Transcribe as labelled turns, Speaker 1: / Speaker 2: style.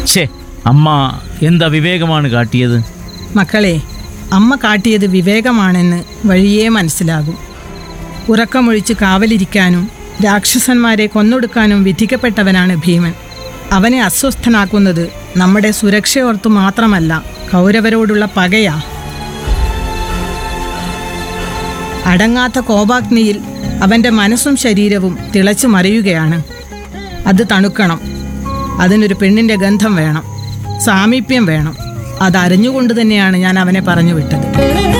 Speaker 1: ഛേ അമ്മ എന്താ വിവേകമാണ് കാട്ടിയത്
Speaker 2: മക്കളെ അമ്മ കാട്ടിയത് വിവേകമാണെന്ന് വഴിയേ മനസ്സിലാകും ഉറക്കമൊഴിച്ച് കാവലിരിക്കാനും രാക്ഷസന്മാരെ കൊന്നൊടുക്കാനും വിധിക്കപ്പെട്ടവനാണ് ഭീമൻ അവനെ അസ്വസ്ഥനാക്കുന്നത് നമ്മുടെ സുരക്ഷയോർത്തു മാത്രമല്ല കൗരവരോടുള്ള പകയാ അടങ്ങാത്ത കോപാഗ്നിയിൽ അവൻ്റെ മനസ്സും ശരീരവും തിളച്ചു മറിയുകയാണ് അത് തണുക്കണം അതിനൊരു പെണ്ണിൻ്റെ ഗന്ധം വേണം സാമീപ്യം വേണം അതറിഞ്ഞുകൊണ്ട് തന്നെയാണ് ഞാൻ അവനെ പറഞ്ഞു വിട്ടത്